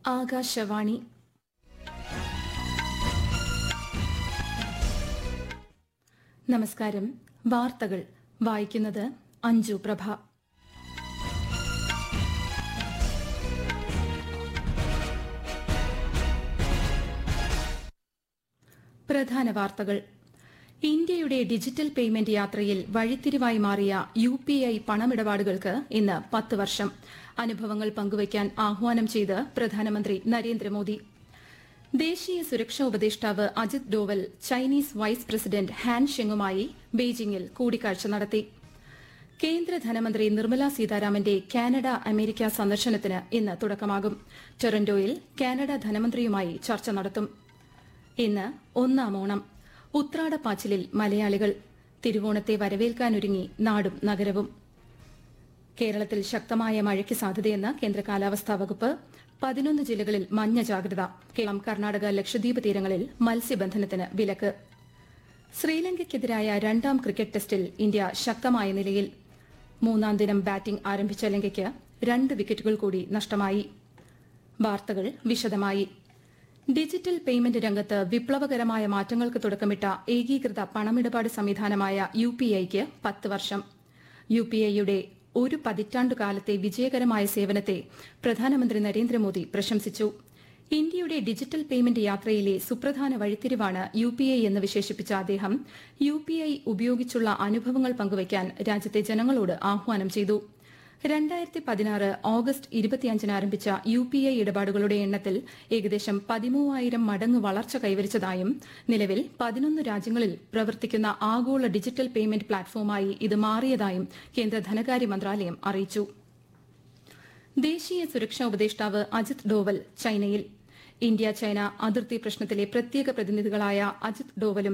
ആകാശവാണി നമസ്കാരം വാർത്തകൾ വായിക്കുന്നത് അഞ്ജു പ്രഭ പ്രധാന വാർത്തകൾ ഇന്ത്യയുടെ ഡിജിറ്റൽ പേയ്മെന്റ് യാത്രയിൽ വഴിത്തിരിവായി മാറിയ യു പി ഐ പണമിടപാടുകൾക്ക് ഇന്ന് പത്ത് വർഷം അനുഭവങ്ങൾ പങ്കുവയ്ക്കാൻ ആഹ്വാനം ചെയ്ത് പ്രധാനമന്ത്രി നരേന്ദ്രമോദി ദേശീയ സുരക്ഷാ ഉപദേഷ്ടാവ് Ajit Doval Chinese vice president Han ഷെങ്ങുമായി ബെയ്ജിംഗിൽ കൂടിക്കാഴ്ച നടത്തി കേന്ദ്ര ധനമന്ത്രി നിർമ്മല സീതാരാമന്റെ കാനഡ അമേരിക്ക സന്ദർശനത്തിന് ഇന്ന് തുടക്കമാകും ടൊറന്റോയിൽ കാനഡ ധനമന്ത്രിയുമായി ചർച്ച നടത്തും ഇന്ന് ഒന്നാം ഓണം ഉത്രാടപ്പാച്ചിലിൽ മലയാളികൾ തിരുവോണത്തെ വരവേൽക്കാനൊരുങ്ങി നാടും നഗരവും കേരളത്തിൽ ശക്തമായ മഴയ്ക്ക് സാധ്യതയെന്ന് കേന്ദ്ര കാലാവസ്ഥാ വകുപ്പ് പതിനൊന്ന് ജില്ലകളിൽ മഞ്ഞ ജാഗ്രത കേരളം കർണാടക ലക്ഷദ്വീപ് തീരങ്ങളിൽ മത്സ്യബന്ധനത്തിന് വിലക്ക് ശ്രീലങ്കയ്ക്കെതിരായ രണ്ടാം ക്രിക്കറ്റ് ടെസ്റ്റിൽ ഇന്ത്യ ശക്തമായ നിലയിൽ മൂന്നാം ദിനം ബാറ്റിംഗ് ആരംഭിച്ച ലങ്കയ്ക്ക് രണ്ട് വിക്കറ്റുകൾ കൂടി നഷ്ടമായി വാർത്തകൾ വിശദമായി ഡിജിറ്റൽ പേയ്മെന്റ് രംഗത്ത് വിപ്ലവകരമായ മാറ്റങ്ങൾക്ക് തുടക്കമിട്ട ഏകീകൃത പണമിടപാട് സംവിധാനമായ യു പി ഐക്ക് പത്ത് വർഷം യു പി ഐയുടെ ഒരു പതിറ്റാണ്ടു കാലത്തെ വിജയകരമായ സേവനത്തെ പ്രധാനമന്ത്രി നരേന്ദ്രമോദി പ്രശംസിച്ചു ഇന്ത്യയുടെ ഡിജിറ്റൽ പേയ്മെന്റ് യാത്രയിലെ സുപ്രധാന വഴിത്തിരിവാണ് യു പി ഐ എന്ന് വിശേഷിപ്പിച്ച അദ്ദേഹം യു പി ഐ ഉപയോഗിച്ചുള്ള അനുഭവങ്ങൾ പങ്കുവയ്ക്കാൻ രാജ്യത്തെ ജനങ്ങളോട് ആഹ്വാനം ചെയ്തു രണ്ടായിരത്തി പതിനാറ് ഓഗസ്റ്റ് ഇരുപത്തിയഞ്ചിന് ആരംഭിച്ച യു പി ഐ ഇടപാടുകളുടെ എണ്ണത്തിൽ ഏകദേശം പതിമൂവായിരം മടങ്ങ് വളർച്ച കൈവരിച്ചതായും നിലവിൽ പതിനൊന്ന് രാജ്യങ്ങളിൽ പ്രവർത്തിക്കുന്ന ആഗോള ഡിജിറ്റൽ പേയ്മെന്റ് പ്ലാറ്റ്ഫോമായി ഇത് മാറിയതായും കേന്ദ്ര ധനകാര്യ മന്ത്രാലയം അറിയിച്ചു ദേശീയ സുരക്ഷാ ഉപദേഷ്ടാവ് അജിത് ഡോവൽ ചൈനയിൽ ഇന്ത്യ ചൈന അതിർത്തി പ്രശ്നത്തിലെ പ്രത്യേക പ്രതിനിധികളായ അജിത് ഡോവലും